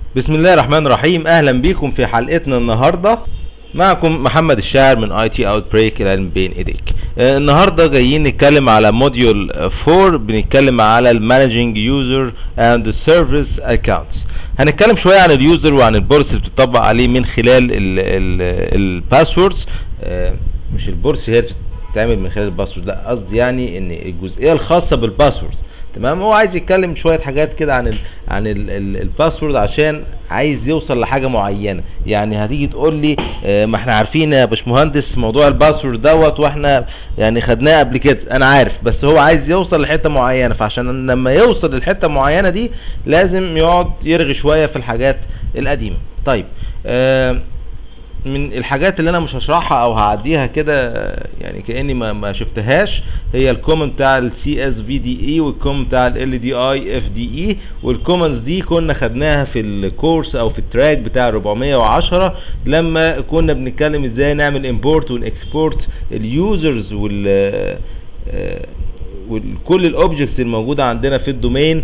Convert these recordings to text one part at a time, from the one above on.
بسم الله الرحمن الرحيم اهلا بيكم في حلقتنا النهارده معكم محمد الشاعر من اي تي اوت بريك العلم بين ايديك آه، النهارده جايين نتكلم على موديول 4 بنتكلم على المانجنج يوزر اند سيرفيس اكونتس هنتكلم شويه عن اليوزر وعن البورس اللي بتطبق عليه من خلال الباسوردز مش البورس هي بتتعمل من خلال الباسورد لا قصدي يعني ان الجزئيه الخاصه بالباسورد تمام هو عايز يتكلم شويه حاجات كده عن ال عن ال ال الباسورد عشان عايز يوصل لحاجه معينه يعني هتيجي تقول لي آه، ما احنا عارفين يا باشمهندس موضوع الباسورد دوت واحنا يعني خدناه قبل كده انا عارف بس هو عايز يوصل لحته معينه فعشان لما يوصل للحته معينه دي لازم يقعد يرغي شويه في الحاجات القديمه طيب آه من الحاجات اللي انا مش هشرحها او هعديها كده يعني كاني ما, ما شفتهاش هي الكومن بتاع السي اس في دي اي والكومن بتاع ال دي اي اف دي اي والكومنز دي كنا خدناها في الكورس او في التراك بتاع 410 لما كنا بنتكلم ازاي نعمل امبورت ونكسبورت اليوزرز وال آه، وكل الاوبجكتس الموجوده عندنا في الدومين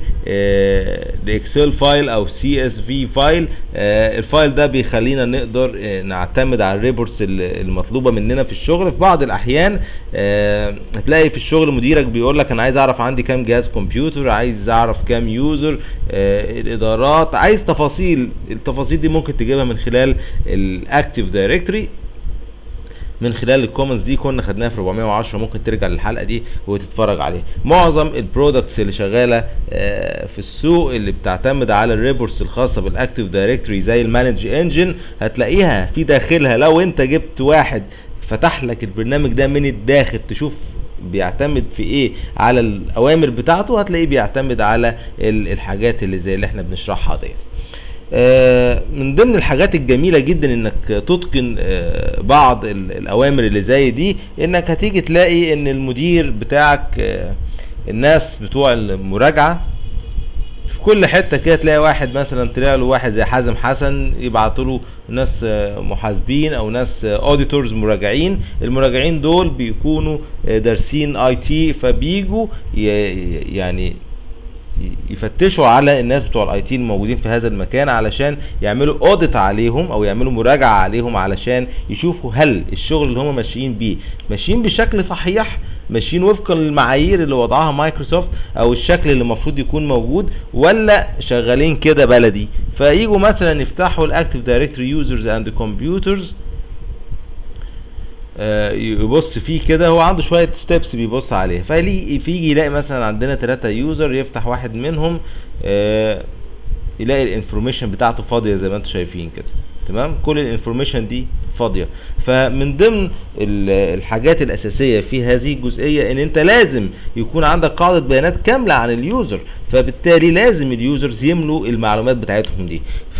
الاكسل فايل او سي اس في فايل الفايل ده بيخلينا نقدر آه، نعتمد على الريبورتس المطلوبه مننا في الشغل في بعض الاحيان آه، هتلاقي في الشغل مديرك بيقول لك انا عايز اعرف عندي كام جهاز كمبيوتر عايز اعرف كام يوزر الادارات عايز تفاصيل التفاصيل دي ممكن تجيبها من خلال الاكتيف دايركتوري من خلال الكومنتس دي كنا خدناها في 410 ممكن ترجع للحلقه دي وتتفرج عليها معظم البرودكتس اللي شغاله آه، في السوق اللي بتعتمد على الريبورتس الخاصه بالاكتيف دايركتوري زي المانج انجن هتلاقيها في داخلها لو انت جبت واحد فتح لك البرنامج ده من الداخل تشوف بيعتمد في ايه على الاوامر بتاعته هتلاقيه بيعتمد على ال- الحاجات اللي زي اللي احنا بنشرحها ديت آه، من ضمن الحاجات الجميله جدا انك تتقن آه، بعض ال- الاوامر اللي زي دي انك هتيجي تلاقي ان المدير بتاعك آه، الناس بتوع المراجعه في كل حته كده تلاقي واحد مثلا طلع له واحد زي حازم حسن يبعتوا له ناس آه، محاسبين او ناس اوديتورز مراجعين المراجعين دول بيكونوا آه، دارسين اي تي فبيجوا ي- يعني يفتشوا على الناس بتوع الاي تي الموجودين في هذا المكان علشان يعملوا اوديت عليهم او يعملوا مراجعه عليهم علشان يشوفوا هل الشغل اللي هم ماشيين بيه ماشيين بشكل صحيح ماشيين وفقا للمعايير اللي وضعها مايكروسوفت او الشكل اللي المفروض يكون موجود ولا شغالين كده بلدي فييجوا مثلا يفتحوا الاكتيف دايركتوري يوزرز اند كمبيوترز آه، يبص فيه كده هو عنده شويه ستيبس بيبص عليها فيجي فيجي يلاقي مثلا عندنا ثلاثة يوزر يفتح واحد منهم آه، يلاقي الانفورميشن بتاعته فاضيه زي ما انتم شايفين كده تمام كل الانفورميشن دي فاضيه فمن ضمن ال- الحاجات الاساسيه في هذه الجزئيه ان انت لازم يكون عندك قاعده بيانات كامله عن اليوزر فبالتالي لازم اليوزرز يملوا المعلومات بتاعتهم دي ف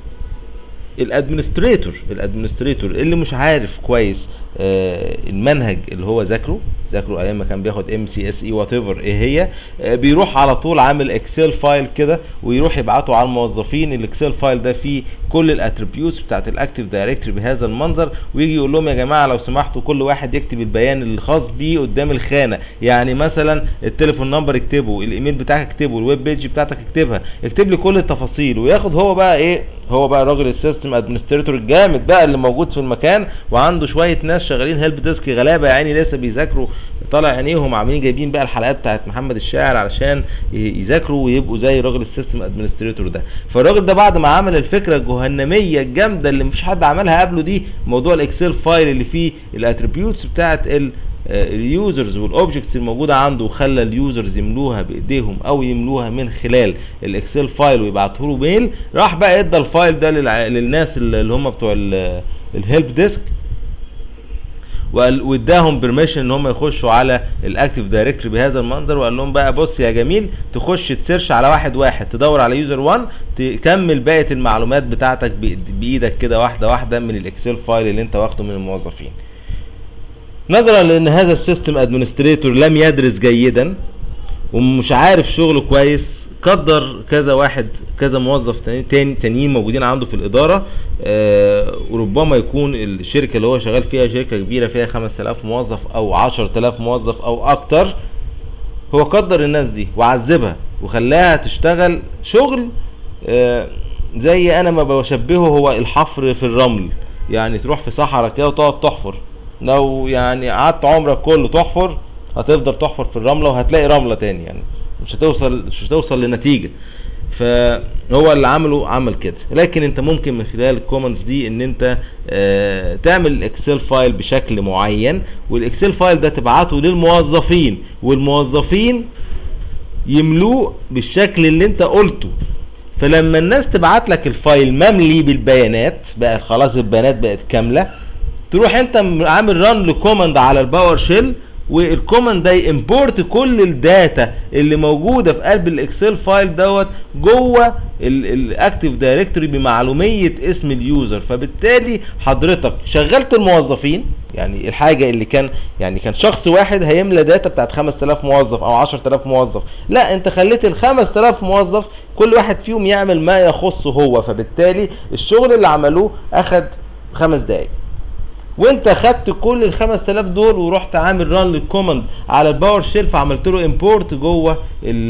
الادمنستريتور الادمنستريتور اللي مش عارف كويس آه، المنهج اللي هو ذاكره ذاكره ايام ما كان بياخد ام سي اس اي وات ايفر ايه هي آه، بيروح على طول عامل اكسل فايل كده ويروح يبعته على الموظفين الاكسل فايل ده فيه كل الاتريبيوتس بتاعت الاكتيف دايركتوري بهذا المنظر ويجي يقول لهم يا جماعه لو سمحتوا كل واحد يكتب البيان الخاص بيه قدام الخانه يعني مثلا التليفون نمبر اكتبه الايميل بتاعك اكتبه الويب بيج بتاعتك اكتبها اكتب لي كل التفاصيل وياخد هو بقى ايه هو بقى راجل السيستم ادمنستريتور الجامد بقى اللي موجود في المكان وعنده شويه ناس شغالين هيلب ديسك غلابه يا عيني لسه بيذاكروا طالع عينيهم عاملين جايبين بقى الحلقات بتاعت محمد الشاعر علشان ي- يذاكروا ويبقوا زي راجل السيستم ادمنستريتور ده فالراجل ده بعد ما عمل الفكره الجهنميه الجامده اللي مفيش حد عملها قبله دي موضوع الاكسل فايل اللي فيه الاتريبيوتس بتاعت ال اليوزرز والاوبجكتس الموجوده عنده وخلى اليوزرز يملوها بايديهم او يملوها من خلال الاكسل فايل ويبعته له ميل راح بقى ادى الفايل ده للع- للناس اللي اللي هم بتوع الهيلب ديسك وقال- واداهم بيرميشن ان هم يخشوا على الاكتيف دايركتوري بهذا المنظر وقال لهم بقى بص يا جميل تخش تسيرش على واحد واحد تدور على يوزر 1 تكمل بقيه المعلومات بتاعتك بإيد- بايدك كده واحده واحده من الاكسل فايل اللي انت واخده من الموظفين نظرا لان هذا السيستم ادمنستريتور لم يدرس جيدا ومش عارف شغله كويس قدر كذا واحد كذا موظف تاني تاني تانيين موجودين عنده في الاداره آه وربما يكون الشركه اللي هو شغال فيها شركه كبيره فيها 5000 موظف او 10000 موظف او اكتر هو قدر الناس دي وعذبها وخلاها تشتغل شغل آه زي انا ما بشبهه هو الحفر في الرمل يعني تروح في صحراء كده وتقعد تحفر لو يعني قعدت عمرك كله تحفر هتفضل تحفر في الرمله وهتلاقي رمله تاني يعني مش هتوصل مش هتوصل لنتيجه فهو اللي عمله عمل كده لكن انت ممكن من خلال الكومنتس دي ان انت اه تعمل الاكسل فايل بشكل معين والاكسل فايل ده تبعته للموظفين والموظفين يملوه بالشكل اللي انت قلته فلما الناس تبعت لك الفايل مملي بالبيانات بقى خلاص البيانات بقت كامله تروح انت عامل ران لكوماند على الباور شيل والكوماند ده يمبورت كل الداتا اللي موجوده في قلب الاكسل فايل دوت جوه الاكتيف دايركتوري بمعلوميه اسم اليوزر فبالتالي حضرتك شغلت الموظفين يعني الحاجه اللي كان يعني كان شخص واحد هيملى داتا بتاعت 5000 موظف او 10000 موظف لا انت خليت ال 5000 موظف كل واحد فيهم يعمل ما يخصه هو فبالتالي الشغل اللي عملوه اخد خمس دقايق وانت خدت كل ال 5000 دول ورحت عامل ران للكوماند على الباور شيل فعملت له امبورت جوه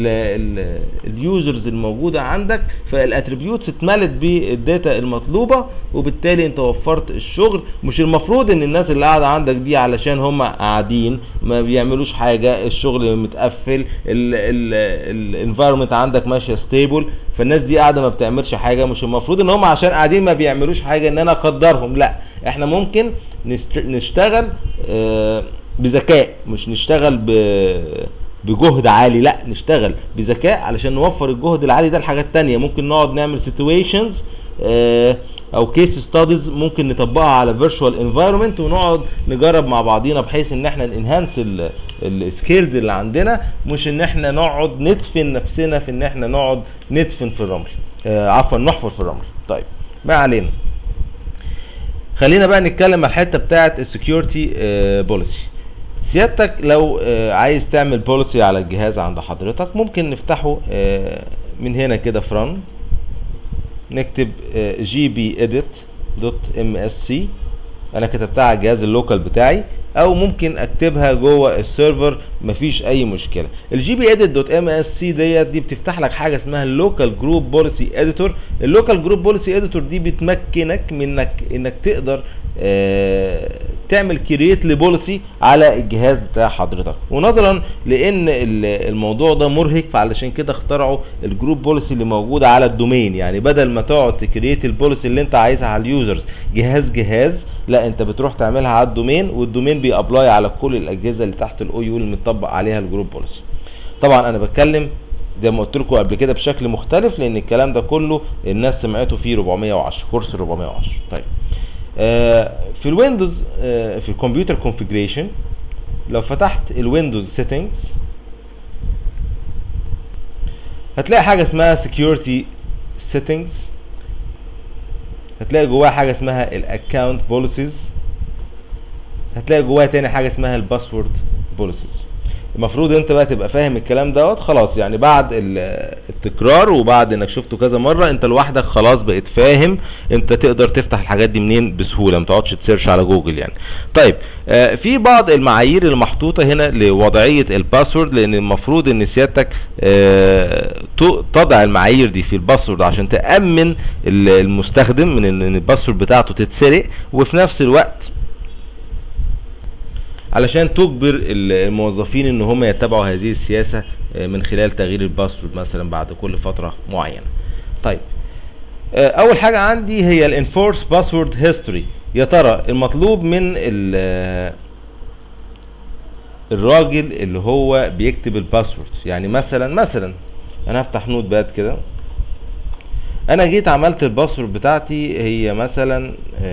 اليوزرز الموجوده عندك فالاتريبيوتس اتملت بالداتا المطلوبه وبالتالي انت وفرت الشغل مش المفروض ان الناس اللي قاعده عندك دي علشان هم قاعدين ما بيعملوش حاجه الشغل متقفل الانفايرمنت عندك ماشيه ستيبل فالناس دي قاعده ما بتعملش حاجه مش المفروض ان هم عشان قاعدين ما بيعملوش حاجه ان انا اقدرهم لا احنا ممكن نشتغل بذكاء مش نشتغل بجهد عالي لا نشتغل بذكاء علشان نوفر الجهد العالي ده لحاجات تانية ممكن نقعد نعمل سيتويشنز او كيس ستاديز ممكن نطبقها على فيرتشوال انفايرمنت ونقعد نجرب مع بعضينا بحيث ان احنا ننهانس السكيلز اللي عندنا مش ان احنا نقعد ندفن نفسنا في ان احنا نقعد ندفن في الرمل آه عفوا نحفر في الرمل طيب ما علينا خلينا بقى نتكلم على الحته بتاعه السكيورتي بوليسي سيادتك لو آه عايز تعمل بوليسي على الجهاز عند حضرتك ممكن نفتحه آه من هنا كده في رن نكتب جي بي اديت دوت ام اس سي انا كتبتها على الجهاز اللوكال بتاعي او ممكن اكتبها جوه السيرفر مفيش اي مشكله الجي بي اديت دوت ام اس سي ديت دي بتفتح لك حاجه اسمها اللوكال جروب بوليسي اديتور اللوكال جروب بوليسي اديتور دي بتمكنك من انك انك تقدر آه تعمل كرييت لبوليسي على الجهاز بتاع حضرتك ونظرا لان الموضوع ده مرهق فعلشان كده اخترعوا الجروب بوليسي اللي موجوده على الدومين يعني بدل ما تقعد تكرييت البوليسي اللي انت عايزها على اليوزرز جهاز جهاز لا انت بتروح تعملها على الدومين والدومين بيابلاي على كل الاجهزه اللي تحت الاو يو اللي متطبق عليها الجروب بوليسي طبعا انا بتكلم زي ما قلت لكم قبل كده بشكل مختلف لان الكلام ده كله الناس سمعته في 410 كورس 410 طيب آه في الويندوز آه في الكمبيوتر كونفيجريشن لو فتحت الويندوز سيتنجز هتلاقي حاجه اسمها security settings هتلاقي جواها حاجه اسمها الاكونت بوليسيز هتلاقي جواها تاني حاجه اسمها الباسورد بوليسيز المفروض انت بقى تبقى فاهم الكلام دوت خلاص يعني بعد التكرار وبعد انك شفته كذا مره انت لوحدك خلاص بقيت فاهم انت تقدر تفتح الحاجات دي منين بسهوله ما تقعدش تسيرش على جوجل يعني طيب آه في بعض المعايير اللي محطوطه هنا لوضعيه الباسورد لان المفروض ان سيادتك آه تضع المعايير دي في الباسورد عشان تامن المستخدم من ان الباسورد بتاعته تتسرق وفي نفس الوقت علشان تجبر الموظفين ان هم يتبعوا هذه السياسة من خلال تغيير الباسورد مثلا بعد كل فترة معينة طيب اول حاجة عندي هي الانفورس باسورد هيستوري يا ترى المطلوب من الراجل اللي هو بيكتب الباسورد يعني مثلا مثلا انا هفتح نوت باد كده انا جيت عملت الباسورد بتاعتي هي مثلا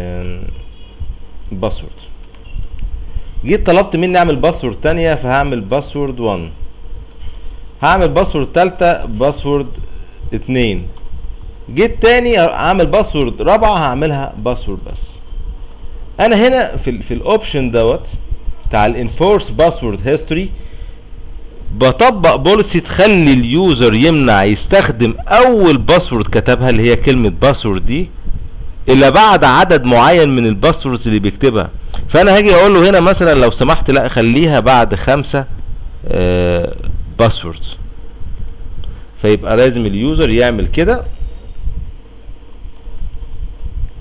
باسورد جيت طلبت مني اعمل باسورد تانية فهعمل باسورد 1 هعمل باسورد تالتة باسورد اتنين جيت تاني اعمل باسورد رابعة هعملها باسورد بس انا هنا في ال في الاوبشن دوت بتاع الانفورس باسورد هيستوري بطبق بوليسي تخلي اليوزر يمنع يستخدم اول باسورد كتبها اللي هي كلمة باسورد دي الا بعد عدد معين من الباسوردز اللي بيكتبها فانا هاجي اقول له هنا مثلا لو سمحت لا خليها بعد خمسة آه باسوردز فيبقى لازم اليوزر يعمل كده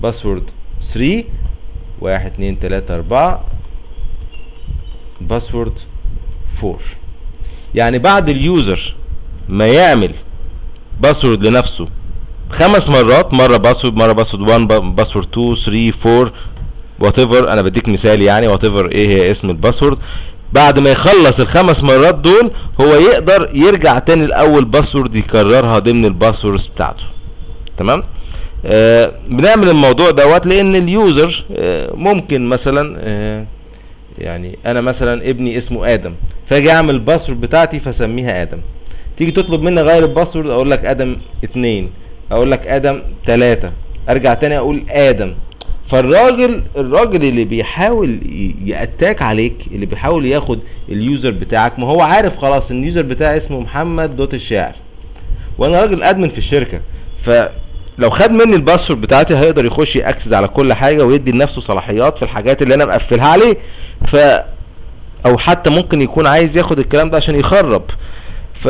باسورد 3 واحد اتنين تلاتة اربعة باسورد 4 يعني بعد اليوزر ما يعمل باسورد لنفسه خمس مرات مره باسورد مره باسورد 1 باسورد 2 3 4 وات ايفر انا بديك مثال يعني وات ايفر ايه هي اسم الباسورد بعد ما يخلص الخمس مرات دول هو يقدر يرجع تاني الاول باسورد يكررها ضمن الباسوردز بتاعته تمام آه بنعمل الموضوع دوت لان اليوزر آه ممكن مثلا آه يعني انا مثلا ابني اسمه ادم فاجي اعمل الباسورد بتاعتي فاسميها ادم تيجي تطلب مني غير الباسورد اقول لك ادم اتنين اقول لك ادم تلاتة ارجع تاني اقول ادم فالراجل الراجل اللي بيحاول ي- ياتاك عليك اللي بيحاول ياخد اليوزر بتاعك ما هو عارف خلاص ان اليوزر بتاعي اسمه محمد دوت الشاعر وانا راجل ادمن في الشركه فلو خد مني الباسورد بتاعتي هيقدر يخش ياكسس على كل حاجه ويدي لنفسه صلاحيات في الحاجات اللي انا مقفلها عليه ف او حتى ممكن يكون عايز ياخد الكلام ده عشان يخرب ف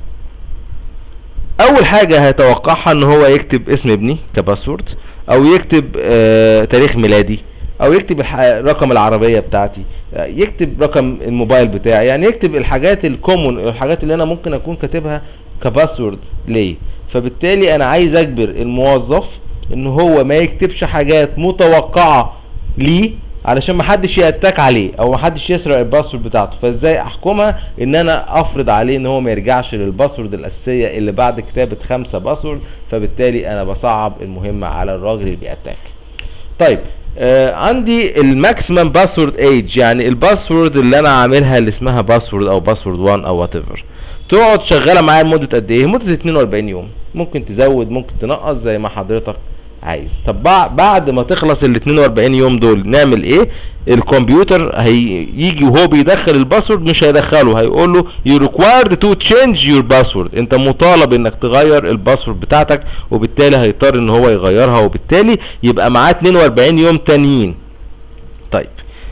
اول حاجه هيتوقعها ان هو يكتب اسم ابني كباسورد او يكتب آه تاريخ ميلادي او يكتب الح- رقم العربيه بتاعتي آه، يكتب رقم الموبايل بتاعي يعني يكتب الحاجات الكومون الحاجات اللي انا ممكن اكون كاتبها كباسورد ليه فبالتالي انا عايز اجبر الموظف ان هو ما يكتبش حاجات متوقعه ليه علشان محدش ياتاك عليه او محدش يسرق الباسورد بتاعته فازاي احكمها ان انا افرض عليه ان هو ما يرجعش للباسورد الاساسيه اللي بعد كتابه خمسة باسورد فبالتالي انا بصعب المهمه على الراجل اللي بياتاك طيب آه عندي الماكسيمم باسورد ايج يعني الباسورد اللي انا عاملها اللي اسمها باسورد او باسورد 1 او وات ايفر تقعد شغاله معايا لمده قد ايه مده 42 يوم ممكن تزود ممكن تنقص زي ما حضرتك عايز طب بع- بعد ما تخلص ال 42 يوم دول نعمل ايه الكمبيوتر هيجي وهو بيدخل الباسورد مش هيدخله هيقول له you required to change your password انت مطالب انك تغير الباسورد بتاعتك وبالتالي هيضطر ان هو يغيرها وبالتالي يبقى معاه 42 يوم تانيين طيب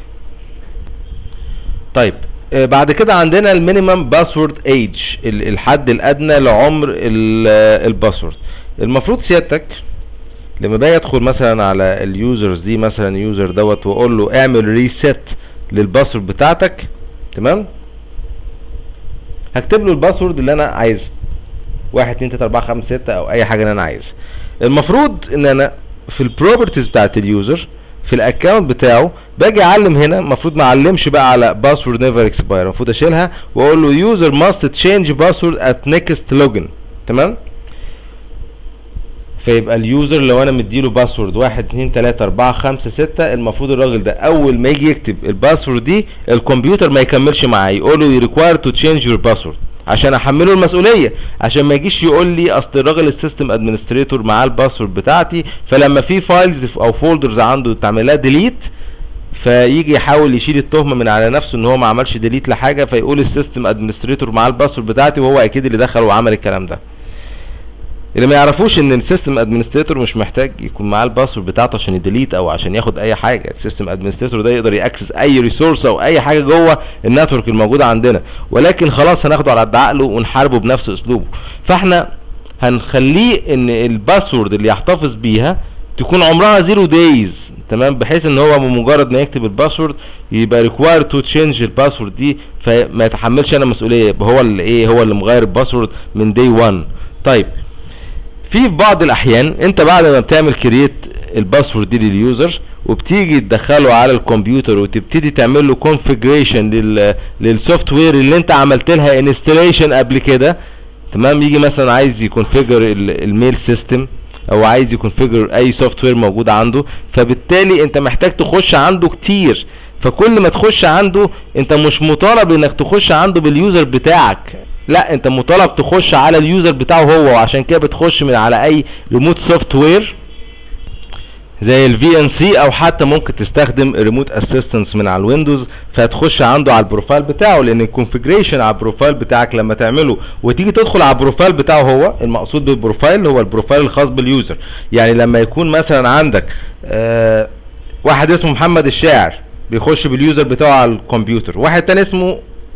طيب آه، بعد كده عندنا المينيمم باسورد ايج الحد الادنى لعمر ال- آه، الباسورد المفروض سيادتك لما باجي ادخل مثلا على اليوزرز دي مثلا يوزر دوت واقول له اعمل ريسيت للباسورد بتاعتك تمام هكتب له الباسورد اللي انا عايزه واحد اتنين تلاته اربعه خمسه سته او اي حاجه اللي انا عايزها المفروض ان انا في البروبرتيز بتاعت اليوزر في الاكونت بتاعه باجي اعلم هنا المفروض ما اعلمش بقى على باسورد نيفر اكسباير المفروض اشيلها واقول له يوزر ماست تشينج باسورد ات نيكست لوجن تمام فيبقى اليوزر لو انا مديله باسورد واحد اتنين تلاتة اربعة خمسة ستة المفروض الراجل ده اول ما يجي يكتب الباسورد دي الكمبيوتر ما يكملش معاه يقول له you require to change your password عشان احمله المسؤوليه عشان ما يجيش يقول لي اصل الراجل السيستم ادمنستريتور معاه الباسورد بتاعتي فلما في فايلز او فولدرز عنده تعملها ديليت فيجي يحاول يشيل التهمه من على نفسه ان هو ما عملش ديليت لحاجه فيقول السيستم ادمنستريتور معاه الباسورد بتاعتي وهو اكيد اللي دخل وعمل الكلام ده اللي ما يعرفوش ان السيستم ادمنستريتور مش محتاج يكون معاه الباسورد بتاعته عشان يديليت او عشان ياخد اي حاجه السيستم ادمنستريتور ده يقدر ياكسس اي ريسورس او اي حاجه جوه النتورك الموجوده عندنا ولكن خلاص هناخده على قد عقله ونحاربه بنفس اسلوبه فاحنا هنخليه ان الباسورد اللي يحتفظ بيها تكون عمرها زيرو دايز تمام بحيث ان هو بمجرد ما يكتب الباسورد يبقى ريكواير تو تشينج الباسورد دي فما يتحملش انا مسؤوليه يبقى هو اللي ايه هو اللي مغير الباسورد من داي 1 طيب في في بعض الاحيان انت بعد ما بتعمل كرييت الباسورد دي لليوزر وبتيجي تدخله على الكمبيوتر وتبتدي تعمل له كونفيجريشن لل للسوفت وير اللي انت عملت لها انستليشن قبل كده تمام يجي مثلا عايز يكونفيجر الميل سيستم او عايز يكونفيجر اي سوفت وير موجود عنده فبالتالي انت محتاج تخش عنده كتير فكل ما تخش عنده انت مش مطالب انك تخش عنده باليوزر بتاعك لا انت مطالب تخش على اليوزر بتاعه هو وعشان كده بتخش من على اي ريموت سوفت وير زي الفي ان سي او حتى ممكن تستخدم ريموت اسيستنس من على الويندوز فهتخش عنده على البروفايل بتاعه لان الكونفيجريشن على البروفايل بتاعك لما تعمله وتيجي تدخل على البروفايل بتاعه هو المقصود بالبروفايل هو البروفايل الخاص باليوزر يعني لما يكون مثلا عندك آه واحد اسمه محمد الشاعر بيخش باليوزر بتاعه على الكمبيوتر واحد تاني اسمه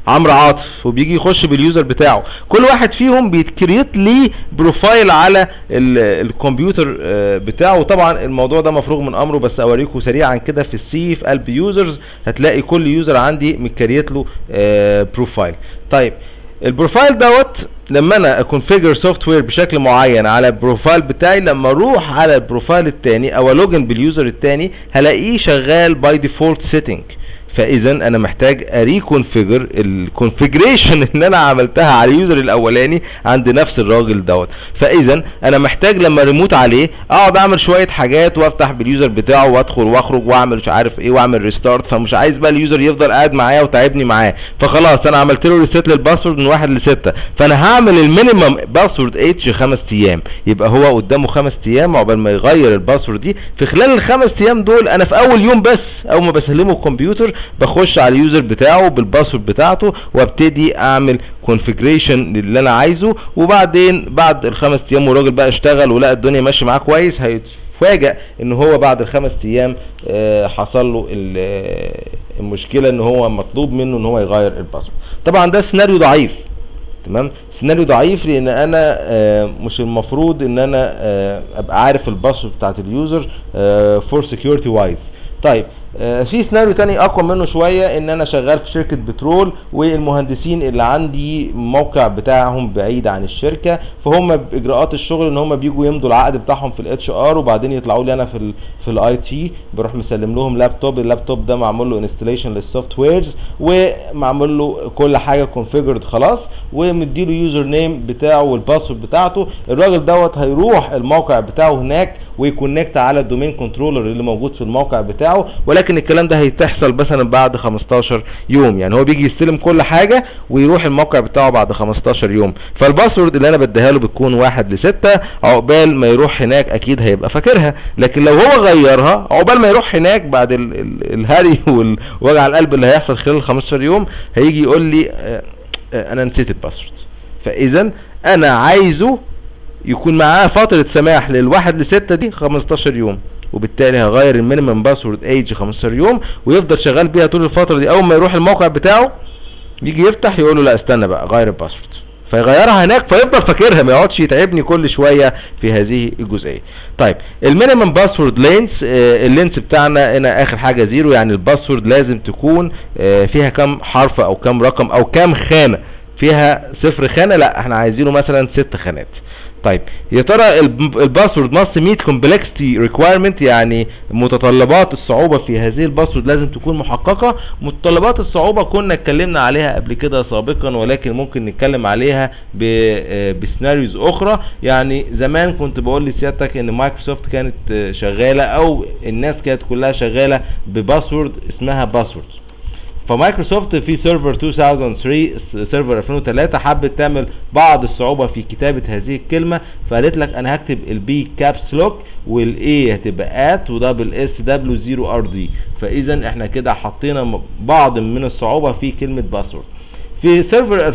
عمرو عاطف وبيجي يخش باليوزر بتاعه كل واحد فيهم بيتكريت ليه بروفايل على ال- الكمبيوتر آه، بتاعه طبعا الموضوع ده مفروغ من امره بس اوريكم سريعا كده في السي في قلب يوزرز هتلاقي كل يوزر عندي متكريت له آه، بروفايل طيب البروفايل دوت لما انا اكونفيجر سوفت وير بشكل معين على البروفايل بتاعي لما اروح على البروفايل التاني او لوجن باليوزر التاني هلاقيه شغال باي ديفولت سيتنج فاذا انا محتاج اريكونفيجر الكونفيجريشن اللي انا عملتها على اليوزر الاولاني عند نفس الراجل دوت فاذا انا محتاج لما ريموت عليه اقعد اعمل شويه حاجات وافتح باليوزر بتاعه وادخل واخرج واعمل مش عارف ايه واعمل ريستارت فمش عايز بقى اليوزر يفضل قاعد معايا وتعبني معاه فخلاص انا عملت له ريسيت للباسورد من واحد لستة فانا هعمل المينيمم باسورد اتش خمس ايام يبقى هو قدامه خمس ايام عقبال ما يغير الباسورد دي في خلال الخمس ايام دول انا في اول يوم بس اول ما بسلمه الكمبيوتر بخش على اليوزر بتاعه بالباسورد بتاعته وابتدي اعمل كونفيجريشن للي انا عايزه وبعدين بعد الخمس ايام والراجل بقى اشتغل ولقى الدنيا ماشيه معاه كويس هيتفاجئ ان هو بعد الخمس ايام آه، حصل له ال- آه، المشكله ان هو مطلوب منه ان هو يغير الباسورد طبعا ده سيناريو ضعيف تمام سيناريو ضعيف لان انا آه، مش المفروض ان انا آه، ابقى عارف الباسورد بتاعت اليوزر فور سكيورتي وايز طيب آه، في سيناريو تاني اقوى منه شويه ان انا شغال في شركه بترول والمهندسين اللي عندي موقع بتاعهم بعيد عن الشركه فهم باجراءات الشغل ان هم بيجوا يمضوا العقد بتاعهم في الاتش ار وبعدين يطلعوا لي انا في ال في الاي تي بروح مسلم لهم لابتوب اللابتوب ده معمول له انستليشن للسوفت ويرز ومعمول له كل حاجه كونفيجرد خلاص ومديله يوزر نيم بتاعه والباسورد بتاعته الراجل دوت هيروح الموقع بتاعه هناك ويكونكت على الدومين كنترولر اللي موجود في الموقع بتاعه ولكن الكلام ده هيتحصل مثلا بعد 15 يوم يعني هو بيجي يستلم كل حاجه ويروح الموقع بتاعه بعد 15 يوم فالباسورد اللي انا بديها له بتكون واحد لستة عقبال ما يروح هناك اكيد هيبقى فاكرها لكن لو هو غيرها عقبال ما يروح هناك بعد ال ال الهري والوجع القلب اللي هيحصل خلال ال 15 يوم هيجي يقول لي آه، آه، انا نسيت الباسورد فاذا انا عايزه يكون معاه فترة سماح للواحد لستة دي 15 يوم وبالتالي هغير المينيمم باسورد ايج 15 يوم ويفضل شغال بيها طول الفترة دي اول ما يروح الموقع بتاعه يجي يفتح يقول له لا استنى بقى غير الباسورد فيغيرها هناك فيفضل فاكرها ما يقعدش يتعبني كل شويه في هذه الجزئيه طيب المينيمم باسورد لينس اللينس بتاعنا هنا اخر حاجه زيرو يعني الباسورد لازم تكون آه، فيها كام حرف او كام رقم او كام خانه فيها صفر خانه لا احنا عايزينه مثلا ست خانات طيب يا ترى الب- الباسورد ماست ميت كومبلكسيتي ريكويرمنت يعني متطلبات الصعوبه في هذه الباسورد لازم تكون محققه متطلبات الصعوبه كنا اتكلمنا عليها قبل كده سابقا ولكن ممكن نتكلم عليها ب- آه، بسيناريوز اخرى يعني زمان كنت بقول لسيادتك ان مايكروسوفت كانت آه، شغاله او الناس كانت كلها شغاله بباسورد اسمها باسورد فمايكروسوفت في سيرفر 2003 سيرفر 2003 حبت تعمل بعض الصعوبة في كتابة هذه الكلمة فقالت لك انا هكتب البي كابس لوك والاي هتبقى ات ودبل اس دبليو 0 ار دي فاذا احنا كده حطينا م- بعض من الصعوبة في كلمة باسورد في سيرفر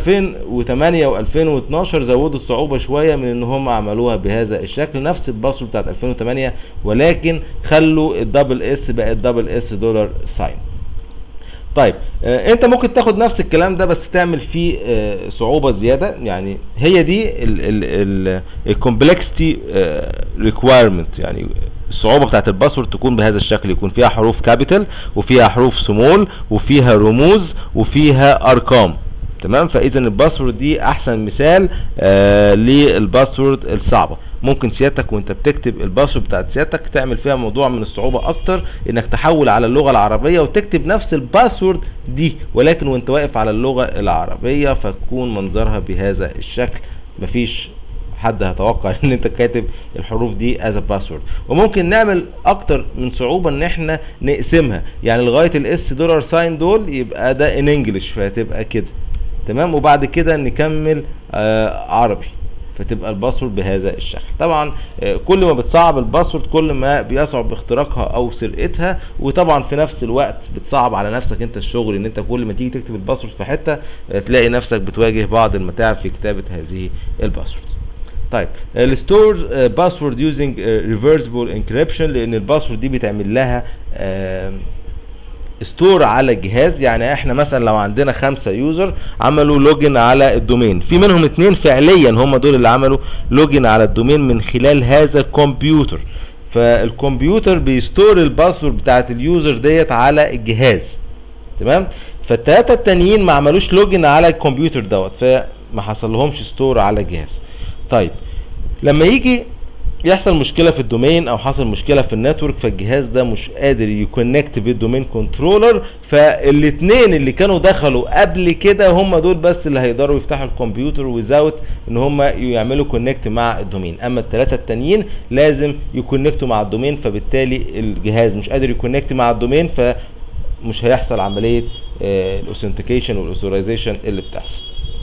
2008 و2012 زودوا الصعوبة شوية من ان هم عملوها بهذا الشكل نفس الباسورد بتاعت 2008 ولكن خلوا الدبل اس بقت دبل اس دولار ساين طيب آه انت ممكن تاخد نفس الكلام ده بس تعمل فيه آه صعوبة زيادة يعني هي دي الكومبلكسيتي ريكويرمنت يعني الصعوبة بتاعت الباسورد تكون بهذا الشكل يكون فيها حروف كابيتال وفيها حروف سمول وفيها رموز وفيها ارقام تمام فاذا الباسورد دي احسن مثال آه للباسورد الصعبه ممكن سيادتك وانت بتكتب الباسورد بتاعت سيادتك تعمل فيها موضوع من الصعوبه اكتر انك تحول على اللغه العربيه وتكتب نفس الباسورد دي ولكن وانت واقف على اللغه العربيه فتكون منظرها بهذا الشكل مفيش حد هيتوقع ان انت كاتب الحروف دي از باسورد وممكن نعمل اكتر من صعوبه ان احنا نقسمها يعني لغايه الاس دولار ساين دول يبقى ده ان انجلش فهتبقى كده تمام وبعد كده نكمل آه عربي فتبقى الباسورد بهذا الشكل طبعا آه، كل ما بتصعب الباسورد كل ما بيصعب اختراقها او سرقتها وطبعا في نفس الوقت بتصعب على نفسك انت الشغل ان انت كل ما تيجي تكتب الباسورد في حته آه، تلاقي نفسك بتواجه بعض المتاعب في كتابه هذه الباسورد طيب الستور باسورد يوزنج ريفرسبل انكريبشن لان الباسورد دي بيتعمل لها آم، ستور على الجهاز يعني احنا مثلا لو عندنا خمسة يوزر عملوا لوجن على الدومين في منهم اتنين فعليا هم دول اللي عملوا لوجن على الدومين من خلال هذا الكمبيوتر فالكمبيوتر بيستور الباسورد بتاعت اليوزر ديت على الجهاز تمام فالتلاتة التانيين ما عملوش لوجن على الكمبيوتر دوت فما حصل لهمش ستور على الجهاز طيب لما يجي يحصل مشكله في الدومين او حصل مشكله في النتورك فالجهاز ده مش قادر يكونكت بالدومين كنترولر فالاثنين اللي كانوا دخلوا قبل كده هم دول بس اللي هيقدروا يفتحوا الكمبيوتر ويزاوت ان هم يعملوا كونكت مع الدومين اما الثلاثه التانيين لازم يكونكتوا مع الدومين فبالتالي الجهاز مش قادر يكونكت مع الدومين فمش هيحصل عمليه الاوثنتيكيشن والاوثورايزيشن اللي بتحصل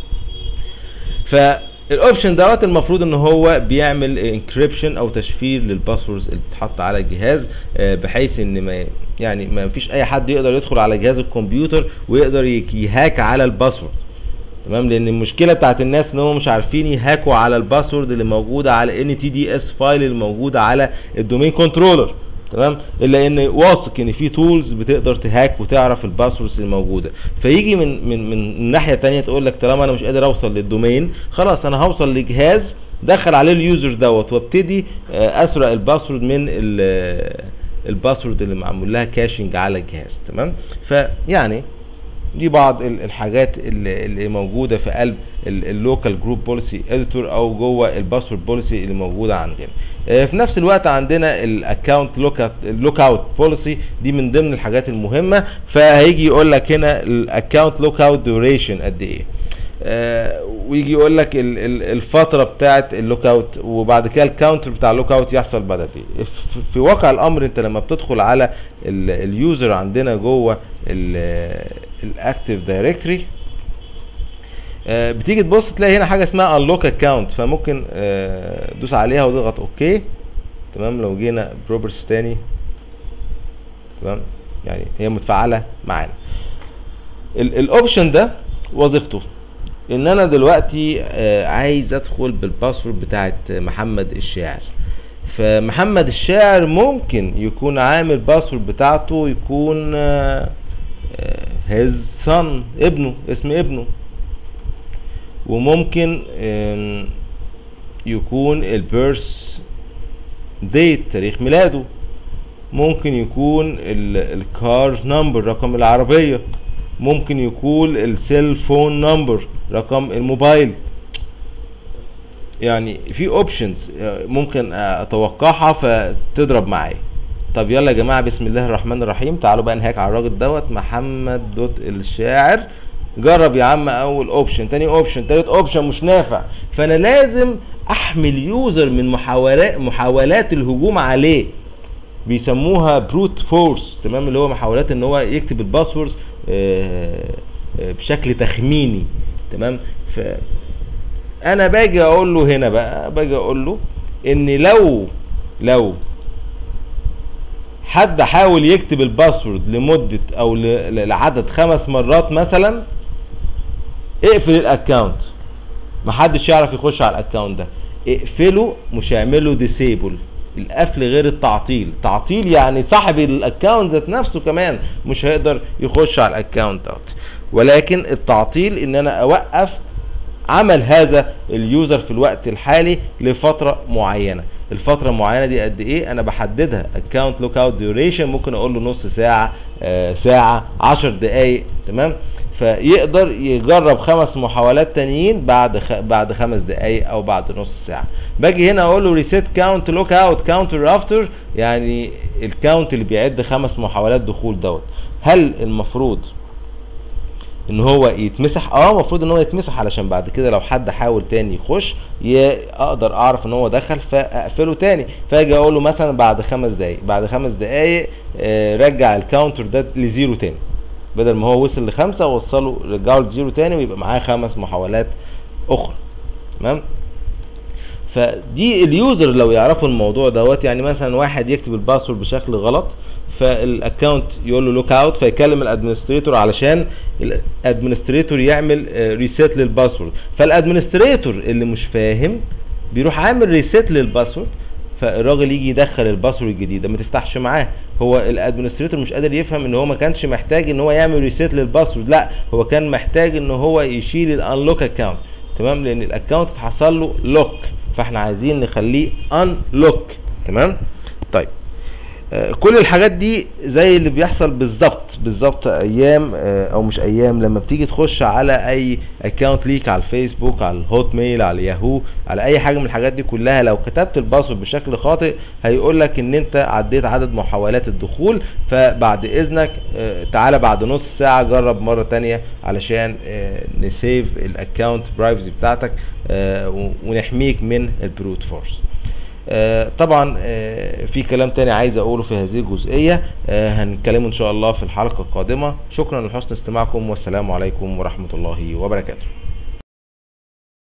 ف الاوبشن دوت المفروض ان هو بيعمل انكريبشن او تشفير للباسوردز اللي بتتحط على الجهاز بحيث ان ما يعني ما فيش اي حد يقدر يدخل على جهاز الكمبيوتر ويقدر يهاك على الباسورد تمام لان المشكله بتاعت الناس ان هم مش عارفين يهاكوا على الباسورد اللي موجوده على ان تي دي اس فايل اللي موجوده على الدومين كنترولر تمام الا ان واثق ان في تولز بتقدر تهاك وتعرف الباسوردز الموجوده فيجي من من من ناحيه تانية تقول لك طالما انا مش قادر اوصل للدومين خلاص انا هوصل لجهاز دخل عليه اليوزر دوت وابتدي اسرق الباسورد من الباسورد اللي معمول لها كاشنج على الجهاز تمام فيعني دي بعض الحاجات اللي, اللي موجوده في قلب اللوكال جروب بوليسي اديتور او جوه الباسورد بوليسي اللي موجوده عندنا في نفس الوقت عندنا الاكونت لوك اوت بوليسي دي من ضمن الحاجات المهمه فهيجي يقول لك هنا الاكونت لوك اوت ديوريشن قد ايه آه ويجي يقول لك الفتره بتاعه اللوك اوت وبعد كده الكاونتر بتاع اللوك اوت يحصل بعد قد ايه في واقع الامر انت لما بتدخل على اليوزر عندنا جوه الاكتيف دايركتوري آه بتيجي تبص تلاقي هنا حاجه اسمها انلوك اكونت فممكن آه دوس عليها وتضغط اوكي تمام لو جينا بروبرتس تاني تمام يعني هي متفعله معانا الاوبشن ده وظيفته ان انا دلوقتي آه عايز ادخل بالباسورد بتاعت محمد الشاعر فمحمد الشاعر ممكن يكون عامل باسورد بتاعته يكون هيز سن ابنه اسم ابنه وممكن يكون البيرث ديت تاريخ ميلاده ممكن يكون الكار نمبر رقم العربية ممكن يكون السيل فون نمبر رقم الموبايل يعني في اوبشنز ممكن اتوقعها فتضرب معايا طب يلا يا جماعه بسم الله الرحمن الرحيم تعالوا بقى نهاك على الراجل دوت محمد دوت الشاعر جرب يا عم اول اوبشن تاني اوبشن تالت اوبشن مش نافع فانا لازم احمل يوزر من محاولات محاولات الهجوم عليه بيسموها بروت فورس تمام اللي هو محاولات ان هو يكتب الباسوردز بشكل تخميني تمام ف انا باجي اقول له هنا بقى باجي اقول له ان لو لو حد حاول يكتب الباسورد لمدة او لعدد خمس مرات مثلا اقفل الاكونت محدش يعرف يخش على الاكونت ده اقفله مش هيعمله ديسيبل القفل غير التعطيل تعطيل يعني صاحب الاكونت ذات نفسه كمان مش هيقدر يخش على الاكونت دوت ولكن التعطيل ان انا اوقف عمل هذا اليوزر في الوقت الحالي لفتره معينه الفتره المعينه دي قد ايه انا بحددها اكونت لوك اوت ديوريشن ممكن اقول له نص ساعه آه ساعه 10 دقائق تمام فيقدر يجرب خمس محاولات تانيين بعد خ... بعد خمس دقائق او بعد نص ساعه باجي هنا اقول له ريسيت كاونت لوك اوت كاونتر افتر يعني الكاونت اللي بيعد خمس محاولات دخول دوت هل المفروض ان هو يتمسح اه المفروض ان هو يتمسح علشان بعد كده لو حد حاول تاني يخش اقدر اعرف ان هو دخل فاقفله تاني فاجي اقول له مثلا بعد خمس دقايق بعد خمس دقايق آه رجع الكاونتر ده لزيرو تاني بدل ما هو وصل لخمسة وصله رجعه لزيرو تاني ويبقى معاه خمس محاولات اخرى تمام فدي اليوزر لو يعرفوا الموضوع دوت يعني مثلا واحد يكتب الباسورد بشكل غلط فالاكونت يقول له لوك اوت فيكلم الادمنستريتور علشان الادمنستريتور يعمل ريسيت للباسورد فالادمنستريتور اللي مش فاهم بيروح عامل ريسيت للباسورد ف فالراجل يجي يدخل الباسورد الجديده ما تفتحش معاه هو الادمنستريتور مش قادر يفهم ان هو ما كانش محتاج ان هو يعمل ريسيت للباسورد لا هو كان محتاج ان هو يشيل الانلوك اكونت تمام لان الاكونت اتحصل له لوك فاحنا عايزين نخليه انلوك تمام طيب آه، كل الحاجات دي زي اللي بيحصل بالظبط بالظبط ايام آه، او مش ايام لما بتيجي تخش على اي اكونت ليك على الفيسبوك على الهوت ميل على الياهو على اي حاجه من الحاجات دي كلها لو كتبت الباسورد بشكل خاطئ هيقول لك ان انت عديت عدد محاولات الدخول فبعد اذنك آه، تعالى بعد نص ساعه جرب مره تانية علشان آه، نسيف الاكونت برايفسي بتاعتك آه، و- ونحميك من البروت فورس آه، طبعا آه، في كلام تاني عايز اقوله في هذه الجزئية آه، هنتكلمه ان شاء الله في الحلقة القادمة شكرا لحسن استماعكم والسلام عليكم ورحمة الله وبركاته